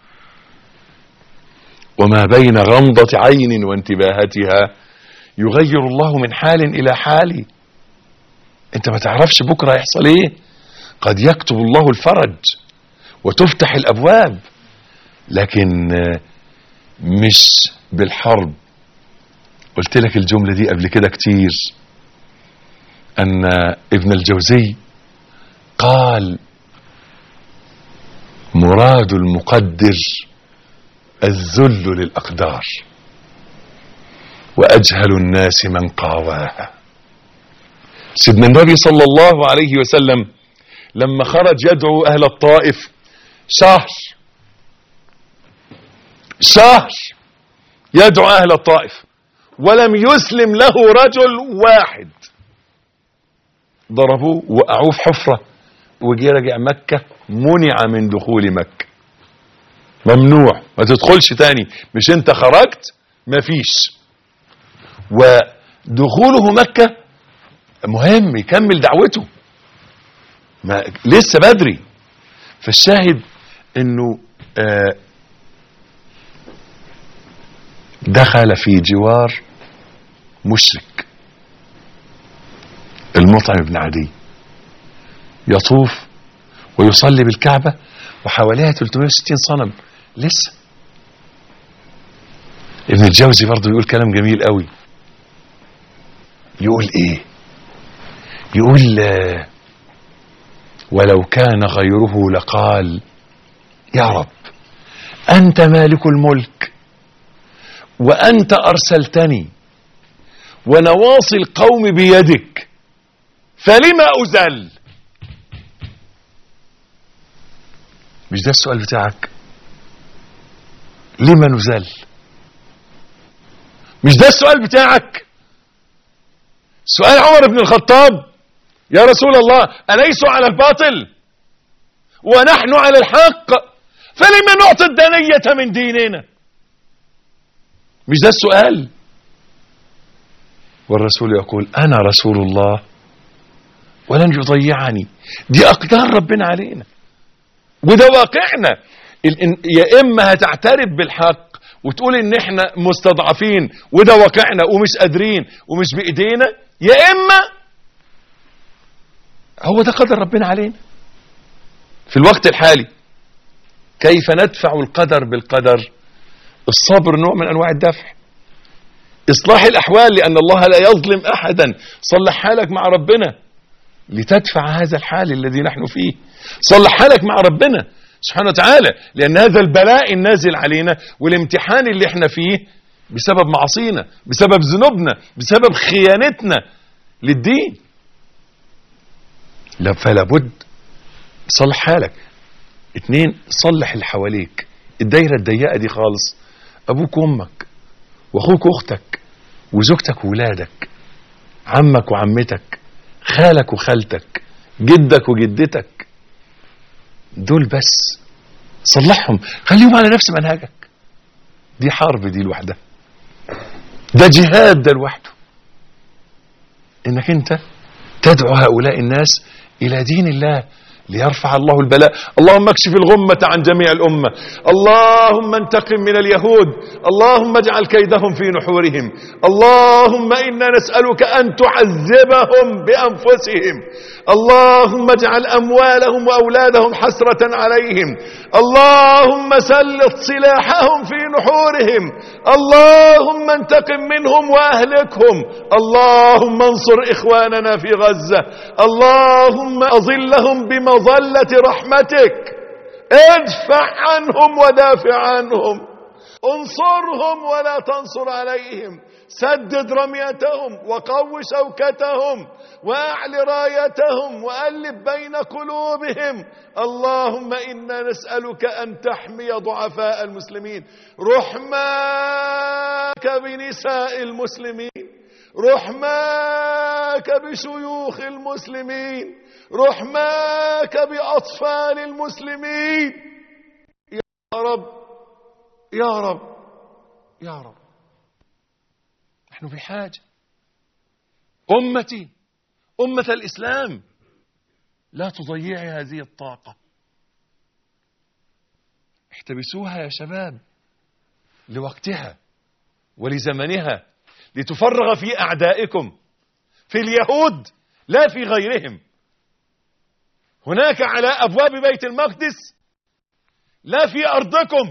[SPEAKER 3] وما بين غمضة عين وانتباهتها يغير الله من حال إلى حال انت ما تعرفش بكرة يحصل ايه قد يكتب الله الفرج وتفتح الأبواب لكن آه، مش بالحرب قلت لك الجملة دي قبل كده كتير أن ابن الجوزي قال مراد المقدر الذل للأقدار وأجهل الناس من قاواها سيدنا النبي صلى الله عليه وسلم لما خرج يدعو أهل الطائف شهر شهر يدعو أهل الطائف ولم يسلم له رجل واحد ضربوه وقعوه في حفرة وجي رجع مكة منع من دخول مكة ممنوع ما تدخلش تاني مش انت خرجت مفيش ودخوله مكة مهم يكمل دعوته ما لسه بدري فالشاهد انه آه دخل في جوار مشرك المطعم بن عدي يطوف ويصلي بالكعبة وحواليها 360 صنم لسه ابن الجوزي برضه يقول كلام جميل قوي يقول ايه يقول آه، ولو كان غيره لقال يا رب انت مالك الملك وانت ارسلتني ونواصي القوم بيدك فلما ازل مش ده السؤال بتاعك لما نزل مش ده السؤال بتاعك سؤال عمر بن الخطاب يا رسول الله أليسوا على الباطل ونحن على الحق فلما نعطي الدنية من ديننا مش ده السؤال والرسول يقول أنا رسول الله ولن يضيعني دي أقدار ربنا علينا وده واقعنا ال- إن- يا إما هتعترف بالحق وتقول إن إحنا مستضعفين وده واقعنا ومش قادرين ومش بإيدينا يا إما هو ده قدر ربنا علينا في الوقت الحالي كيف ندفع القدر بالقدر الصبر نوع من أنواع الدفع إصلاح الأحوال لأن الله لا يظلم أحدا صلح حالك مع ربنا لتدفع هذا الحال الذي نحن فيه صلح حالك مع ربنا سبحانه وتعالى لأن هذا البلاء النازل علينا والامتحان اللي احنا فيه بسبب معصينا بسبب ذنوبنا بسبب خيانتنا للدين لا فلا بد صلح حالك اتنين صلح اللي حواليك الدايرة الضيقة دي خالص أبوك وأمك وأخوك وأختك وزوجتك وولادك عمك وعمتك خالك وخالتك جدك وجدتك دول بس صلحهم خليهم على نفس منهجك دي حرب دي لوحدها ده جهاد ده لوحده انك انت تدعو هؤلاء الناس الى دين الله ليرفع الله البلاء اللهم اكشف الغمة عن جميع الأمة اللهم انتقم من اليهود اللهم اجعل كيدهم في نحورهم اللهم إنا نسألك أن تعذبهم بأنفسهم اللهم اجعل أموالهم وأولادهم حسرة عليهم اللهم سلط سلاحهم في نحورهم اللهم انتقم منهم وأهلكهم اللهم انصر إخواننا في غزة اللهم أظلهم بمظلة رحمتك ادفع عنهم ودافع عنهم انصرهم ولا تنصر عليهم سدد رميتهم وقو شوكتهم واعل رايتهم والف بين قلوبهم اللهم انا نسالك ان تحمي ضعفاء المسلمين رحماك بنساء المسلمين رحماك بشيوخ المسلمين رحماك باطفال المسلمين يا رب يا رب يا رب نحن في حاجة أمتي أمة الإسلام لا تضيعي هذه الطاقة احتبسوها يا شباب لوقتها ولزمنها لتفرغ في أعدائكم في اليهود لا في غيرهم هناك على أبواب بيت المقدس لا في أرضكم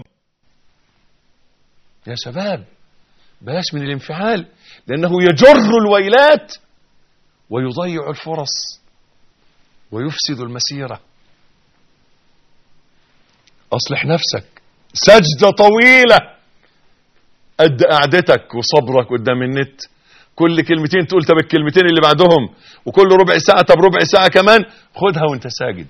[SPEAKER 3] يا شباب بلاش من الانفعال لأنه يجر الويلات ويضيع الفرص ويفسد المسيرة أصلح نفسك سجدة طويلة قد قعدتك وصبرك قدام النت كل كلمتين تقول طب الكلمتين اللي بعدهم وكل ربع ساعة طب ربع ساعة كمان خدها وانت ساجد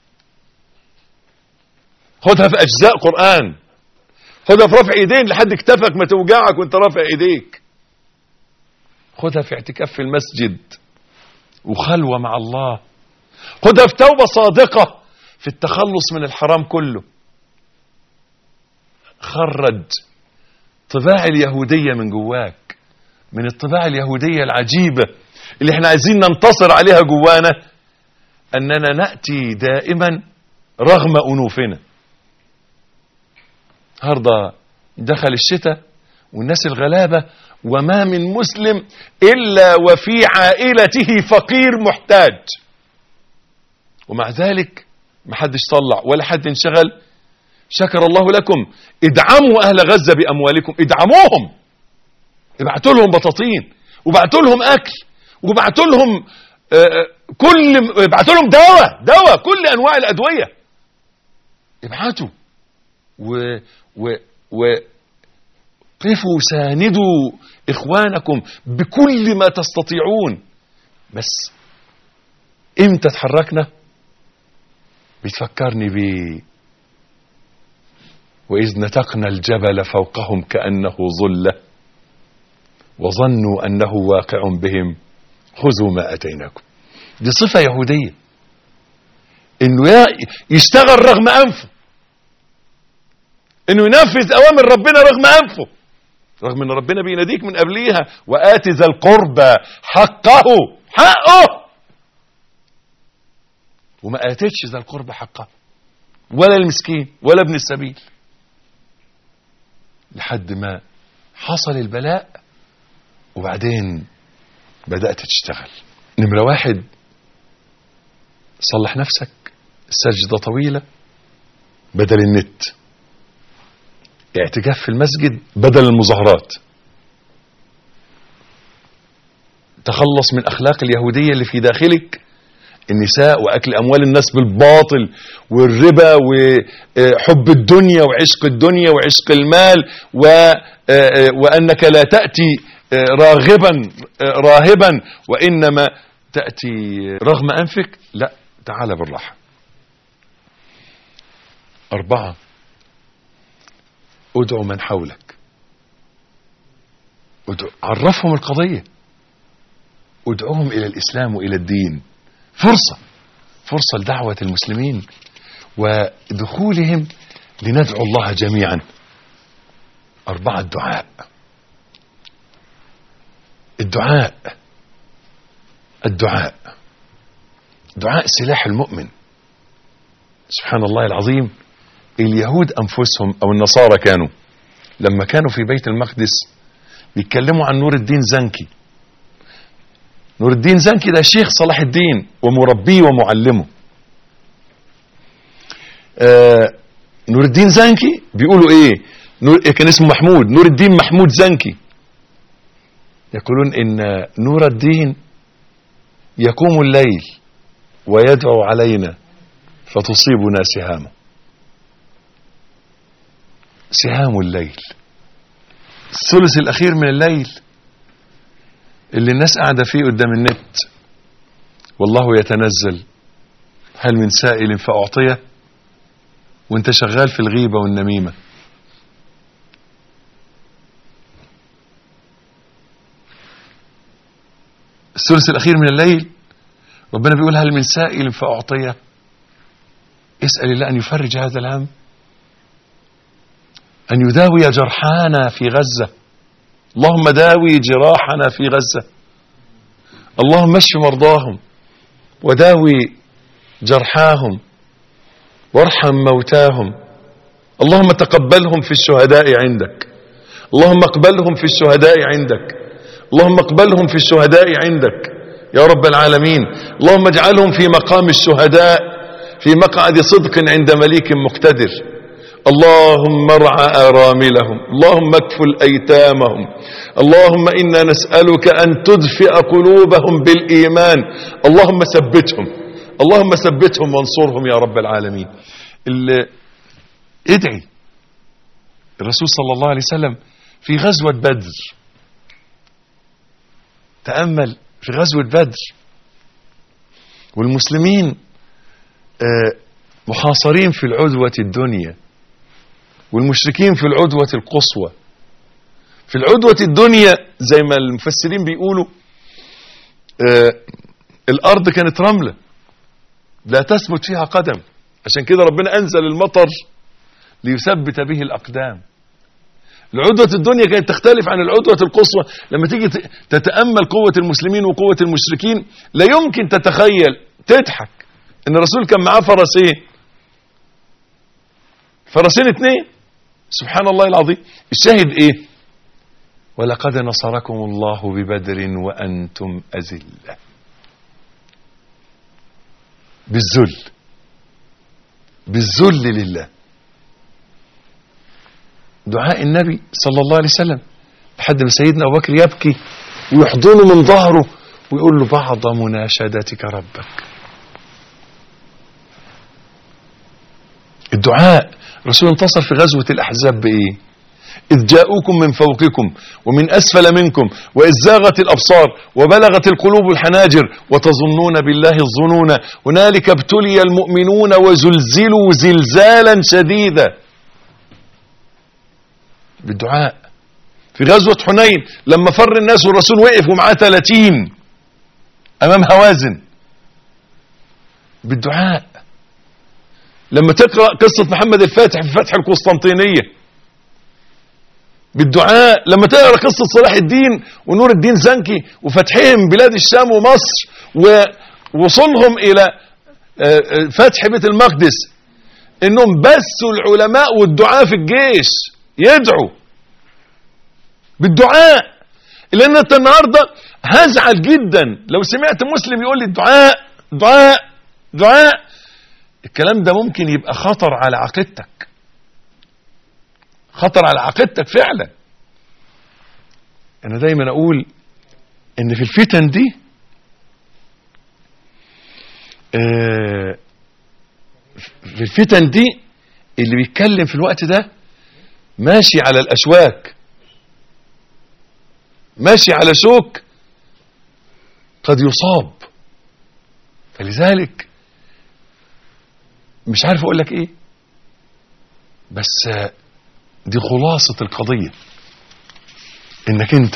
[SPEAKER 3] خدها في أجزاء قرآن خدها في رفع ايدين لحد كتفك ما توجعك وانت رافع ايديك خدها في اعتكاف في المسجد وخلوة مع الله خدها في توبة صادقة في التخلص من الحرام كله خرج طباع اليهودية من جواك من الطباع اليهودية العجيبة اللي احنا عايزين ننتصر عليها جوانا اننا نأتي دائما رغم انوفنا النهارده دخل الشتاء والناس الغلابة وما من مسلم إلا وفي عائلته فقير محتاج ومع ذلك ما حدش طلع ولا حد انشغل شكر الله لكم ادعموا اهل غزه باموالكم ادعموهم ابعتوا لهم بطاطين وابعتوا لهم اكل وابعتوا لهم آه، كل ابعتوا لهم دواء دواء كل انواع الادويه ابعتوا و و و قفوا ساندوا اخوانكم بكل ما تستطيعون بس امتى تحركنا بتفكرني ب واذ نتقنا الجبل فوقهم كانه ظله وظنوا انه واقع بهم خذوا ما اتيناكم دي صفه يهوديه انه يا- يشتغل رغم انفه انه ينفذ اوامر ربنا رغم انفه رغم ان ربنا بيناديك من قبليها وات ذا القربى حقه حقه وما اتتش ذا القربى حقه ولا المسكين ولا ابن السبيل لحد ما حصل البلاء وبعدين بدأت تشتغل نمرة واحد صلح نفسك سجدة طويلة بدل النت اعتكاف في المسجد بدل المظاهرات تخلص من أخلاق اليهودية اللي في داخلك النساء وأكل أموال الناس بالباطل والربا وحب الدنيا وعشق الدنيا وعشق المال و وأنك لا تأتي راغبا راهبا وإنما تأتي رغم أنفك لا تعال بالراحة أربعة ادعو من حولك ادعو عرفهم القضية ادعوهم إلى الإسلام وإلى الدين فرصة فرصة لدعوة المسلمين ودخولهم لندعو الله جميعا أربعة الدعاء الدعاء الدعاء دعاء سلاح المؤمن سبحان الله العظيم اليهود أنفسهم أو النصارى كانوا لما كانوا في بيت المقدس بيتكلموا عن نور الدين زنكي نور الدين زنكي ده شيخ صلاح الدين ومربيه ومعلمه آه نور الدين زنكي بيقولوا ايه نور كان اسمه محمود نور الدين محمود زنكي يقولون ان نور الدين يقوم الليل ويدعو علينا فتصيبنا سهامه سهام الليل الثلث الاخير من الليل اللي الناس قاعدة فيه قدام النت والله يتنزل هل من سائل فأعطيه وانت شغال في الغيبة والنميمة الثلث الأخير من الليل ربنا بيقول هل من سائل فأعطيه اسأل الله أن يفرج هذا الهم أن يداوي جرحانا في غزة اللهم داوي جراحنا في غزة اللهم اشف مرضاهم وداوي جرحاهم وارحم موتاهم اللهم تقبلهم في الشهداء عندك اللهم اقبلهم في الشهداء عندك اللهم اقبلهم في الشهداء عندك يا رب العالمين اللهم اجعلهم في مقام الشهداء في مقعد صدق عند مليك مقتدر اللهم ارعى آراملهم اللهم اكفل أيتامهم اللهم إنا نسألك أن تدفئ قلوبهم بالإيمان اللهم ثبتهم اللهم ثبتهم وانصرهم يا رب العالمين ال- ادعي الرسول صلى الله عليه وسلم في غزوة بدر تأمل في غزوة بدر والمسلمين آه، محاصرين في العدوة الدنيا والمشركين في العدوة القصوى في العدوة الدنيا زي ما المفسرين بيقولوا آه الأرض كانت رملة لا تثبت فيها قدم عشان كده ربنا أنزل المطر ليثبت به الأقدام العدوة الدنيا كانت تختلف عن العدوة القصوى لما تيجي ت- تتأمل قوة المسلمين وقوة المشركين لا يمكن تتخيل تضحك ان الرسول كان معاه فرسين فرسين اتنين سبحان الله العظيم الشاهد ايه ولقد نصركم الله ببدر وانتم اذله بالذل بالذل لله دعاء النبي صلى الله عليه وسلم لحد ما سيدنا أبو بكر يبكي ويحضنه من ظهره ويقول له بعض مناشدتك ربك الدعاء الرسول انتصر في غزوة الأحزاب بإيه إذ جاءوكم من فوقكم ومن أسفل منكم وإذ زاغت الأبصار وبلغت القلوب الحناجر وتظنون بالله الظنون هنالك ابتلي المؤمنون وزلزلوا زلزالا شديدا بالدعاء في غزوة حنين لما فر الناس والرسول وقف ومعاه 30 أمام هوازن بالدعاء لما تقرأ قصة محمد الفاتح في فتح القسطنطينية بالدعاء لما تقرأ قصة صلاح الدين ونور الدين زنكي وفتحهم بلاد الشام ومصر ووصولهم إلى فتح بيت المقدس انهم بثوا العلماء والدعاء في الجيش يدعوا بالدعاء لان انت النهارده هزعل جدا لو سمعت مسلم يقول لي الدعاء دعاء دعاء الكلام ده ممكن يبقى خطر على عقيدتك خطر على عقيدتك فعلا انا دايما اقول ان في الفتن دي آه في الفتن دي اللي بيتكلم في الوقت ده ماشي على الاشواك ماشي على شوك قد يصاب فلذلك مش عارف اقول لك ايه بس دي خلاصة القضية انك انت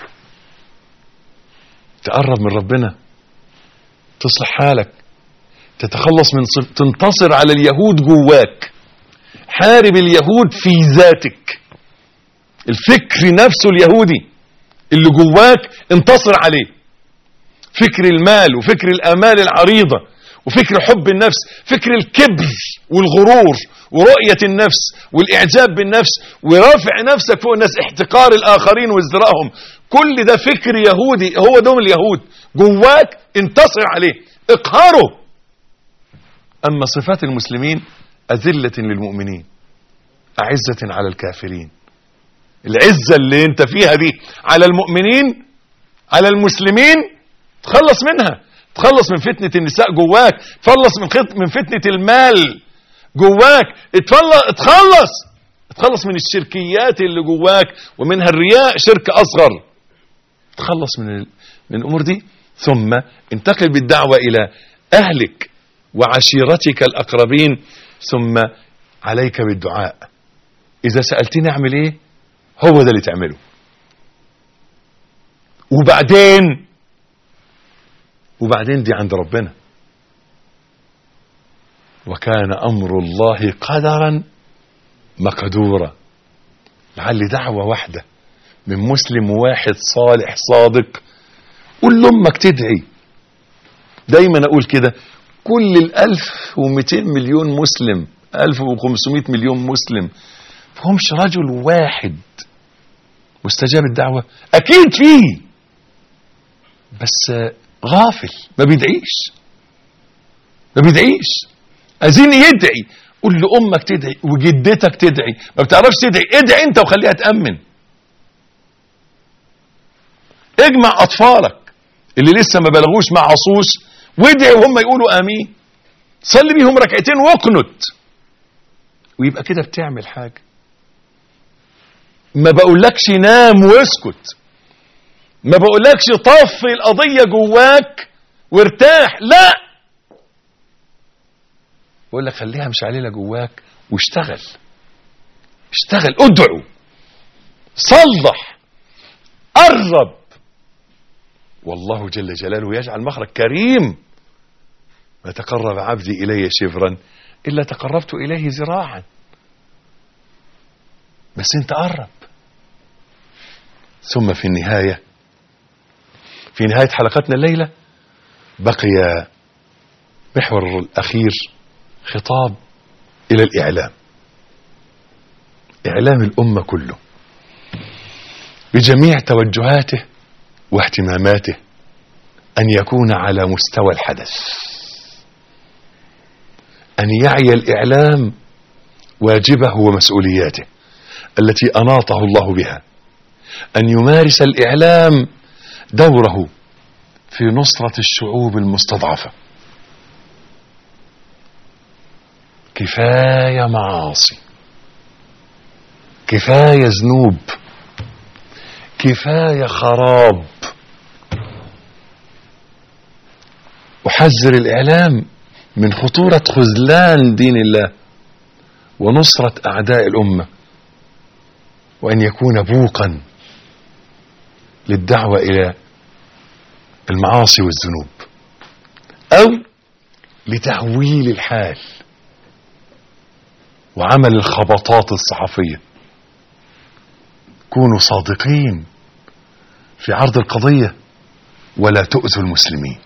[SPEAKER 3] تقرب من ربنا تصلح حالك تتخلص من صف... تنتصر على اليهود جواك حارب اليهود في ذاتك الفكر نفسه اليهودي اللي جواك انتصر عليه فكر المال وفكر الامال العريضة وفكر حب النفس فكر الكبر والغرور ورؤية النفس والإعجاب بالنفس ورفع نفسك فوق الناس احتقار الآخرين وازدراءهم كل ده فكر يهودي هو دوم اليهود جواك انتصر عليه اقهره أما صفات المسلمين أذلة للمؤمنين أعزة على الكافرين العزة اللي انت فيها دي على المؤمنين على المسلمين تخلص منها تخلص من فتنة النساء جواك تخلص من خط من فتنة المال جواك اتخلص اتخلص اتخلص من الشركيات اللي جواك ومنها الرياء شرك اصغر تخلص من ال... من الامور دي ثم انتقل بالدعوة الى اهلك وعشيرتك الاقربين ثم عليك بالدعاء اذا سألتني اعمل ايه هو ده اللي تعمله وبعدين وبعدين دي عند ربنا وكان امر الله قدرا مقدورا لعل دعوة واحدة من مسلم واحد صالح صادق قول لامك تدعي دايما اقول كده كل الالف ومئتين مليون مسلم الف وخمسمائة مليون مسلم فهمش رجل واحد مستجاب الدعوة اكيد فيه بس غافل ما بيدعيش ما بيدعيش عايزين يدعي قول لامك تدعي وجدتك تدعي ما بتعرفش تدعي ادعي انت وخليها تامن اجمع اطفالك اللي لسه ما بلغوش ما عصوش وادعي وهم يقولوا امين صلي بيهم ركعتين واقنت ويبقى كده بتعمل حاجه ما بقولكش نام واسكت ما بقولكش طفي القضيه جواك وارتاح لا بقول لك خليها مش علينا جواك واشتغل اشتغل ادعو صلح قرب والله جل جلاله يجعل مخرج كريم ما تقرب عبدي الي شبرا الا تقربت اليه ذراعا بس انت قرب ثم في النهايه في نهايه حلقتنا الليله بقي محور الاخير خطاب الى الاعلام اعلام الامه كله بجميع توجهاته واهتماماته ان يكون على مستوى الحدث ان يعي الاعلام واجبه ومسؤولياته التي أناطه الله بها أن يمارس الإعلام دوره في نصرة الشعوب المستضعفة كفاية معاصي كفاية ذنوب كفاية خراب أحذر الإعلام من خطورة خذلان دين الله ونصرة أعداء الأمة وأن يكون بوقا للدعوة إلى المعاصي والذنوب أو لتهويل الحال وعمل الخبطات الصحفية كونوا صادقين في عرض القضية ولا تؤذوا المسلمين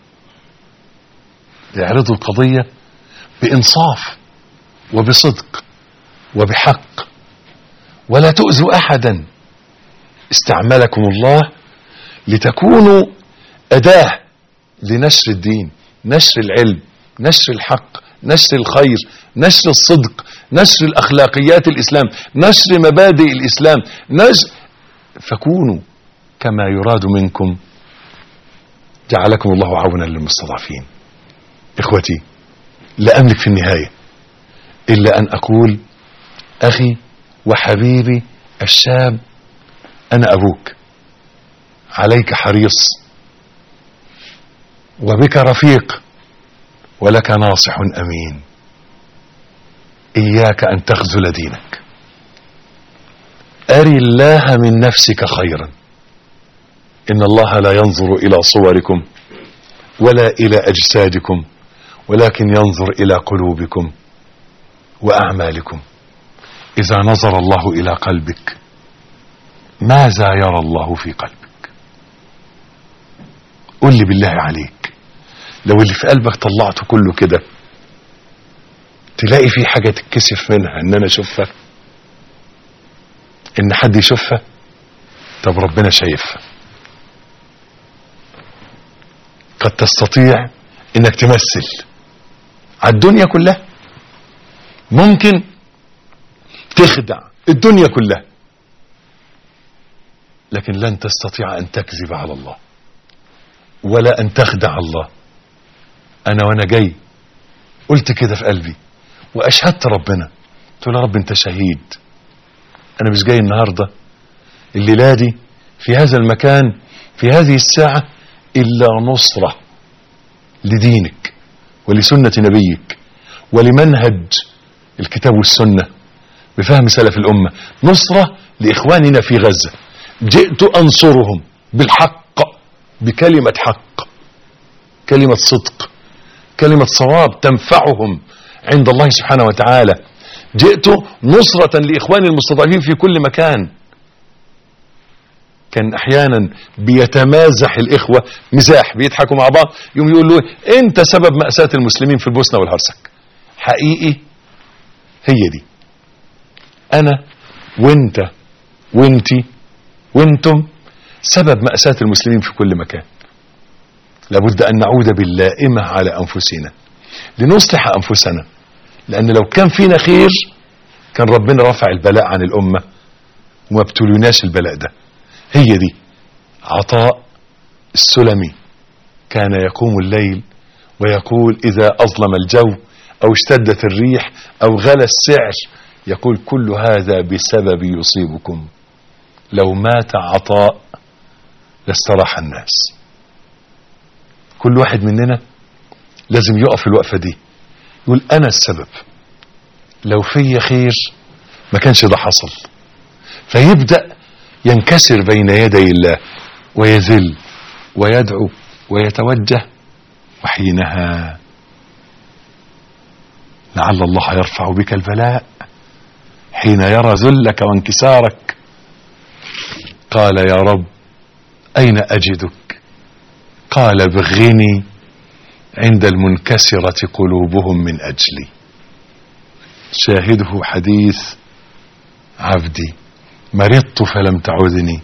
[SPEAKER 3] اعرضوا القضية بإنصاف وبصدق وبحق ولا تؤذوا أحدا استعملكم الله لتكونوا أداة لنشر الدين نشر العلم نشر الحق نشر الخير نشر الصدق نشر الأخلاقيات الإسلام نشر مبادئ الإسلام نشر فكونوا كما يراد منكم جعلكم الله عونا للمستضعفين إخوتي لا أملك في النهاية إلا أن أقول أخي وحبيبي الشاب أنا أبوك عليك حريص وبك رفيق ولك ناصح أمين إياك أن تخذل دينك أري الله من نفسك خيرا إن الله لا ينظر إلى صوركم ولا إلى أجسادكم ولكن ينظر إلى قلوبكم وأعمالكم إذا نظر الله إلى قلبك ماذا يرى الله في قلبك قل لي بالله عليك لو اللي في قلبك طلعته كله كده تلاقي في حاجة تتكسف منها ان انا اشوفها ان حد يشوفها طب ربنا شايفها قد تستطيع انك تمثل على الدنيا كلها ممكن تخدع الدنيا كلها لكن لن تستطيع ان تكذب على الله ولا ان تخدع الله انا وانا جاي قلت كده في قلبي واشهدت ربنا قلت له يا رب انت شهيد انا مش جاي النهارده الليله دي في هذا المكان في هذه الساعه الا نصره لدينك ولسنه نبيك ولمنهج الكتاب والسنه بفهم سلف الامه نصره لاخواننا في غزه جئت انصرهم بالحق بكلمه حق كلمه صدق كلمه صواب تنفعهم عند الله سبحانه وتعالى جئت نصرة لإخواني المستضعفين في كل مكان كان احيانا بيتمازح الاخوة مزاح بيضحكوا مع بعض يوم يقول له انت سبب مأساة المسلمين في البوسنة والهرسك حقيقي هي دي انا وانت وانتي وانتم سبب مأساة المسلمين في كل مكان لابد ان نعود باللائمة على انفسنا لنصلح انفسنا لان لو كان فينا خير كان ربنا رفع البلاء عن الامه وما ابتلوناش البلاء ده هي دي عطاء السلمي كان يقوم الليل ويقول اذا اظلم الجو او اشتدت الريح او غلى السعر يقول كل هذا بسبب يصيبكم لو مات عطاء لاستراح الناس كل واحد مننا لازم يقف الوقفة دي يقول أنا السبب لو في خير ما كانش ده حصل فيبدأ ينكسر بين يدي الله ويذل ويدعو ويتوجه وحينها لعل الله يرفع بك البلاء حين يرى ذلك وانكسارك قال يا رب أين أجدك قال بغني عند المنكسرة قلوبهم من أجلي شاهده حديث عبدي مرضت فلم تعدني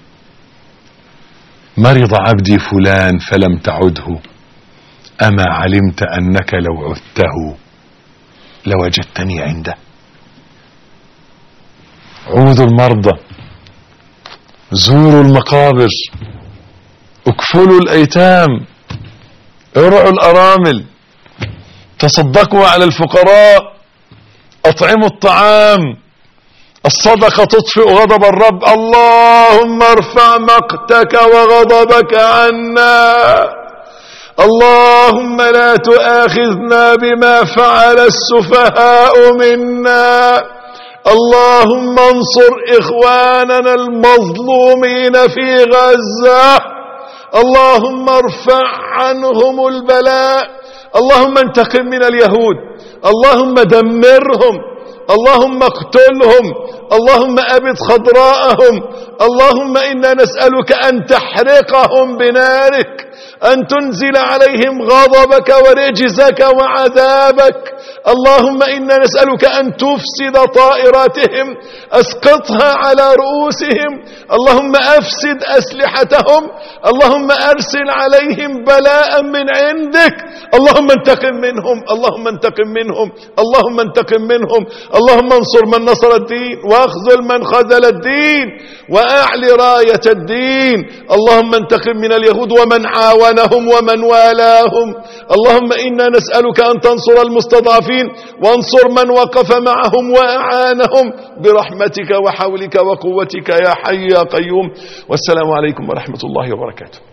[SPEAKER 3] مرض عبدي فلان فلم تعده أما علمت أنك لو عدته لوجدتني عنده عودوا المرضى زوروا المقابر اكفلوا الايتام ارعوا الارامل تصدقوا على الفقراء اطعموا الطعام الصدقة تطفئ غضب الرب اللهم ارفع مقتك وغضبك عنا اللهم لا تؤاخذنا بما فعل السفهاء منا اللهم انصر اخواننا المظلومين في غزة اللهم ارفع عنهم البلاء اللهم انتقم من اليهود اللهم دمرهم اللهم اقتلهم اللهم ابد خضراءهم اللهم انا نسألك ان تحرقهم بنارك ان تنزل عليهم غضبك ورجزك وعذابك اللهم انا نسألك ان تفسد طائراتهم اسقطها على رؤوسهم اللهم افسد اسلحتهم اللهم ارسل عليهم بلاء من عندك اللهم انتقم منهم اللهم انتقم منهم اللهم انتقم منهم اللهم انصر من نصر الدين واخذل من خذل الدين واعل راية الدين اللهم انتقم من اليهود ومن عاونهم ومن والاهم اللهم انا نسألك ان تنصر المستضعفين وانصر من وقف معهم واعانهم برحمتك وحولك وقوتك يا حي يا قيوم والسلام عليكم ورحمة الله وبركاته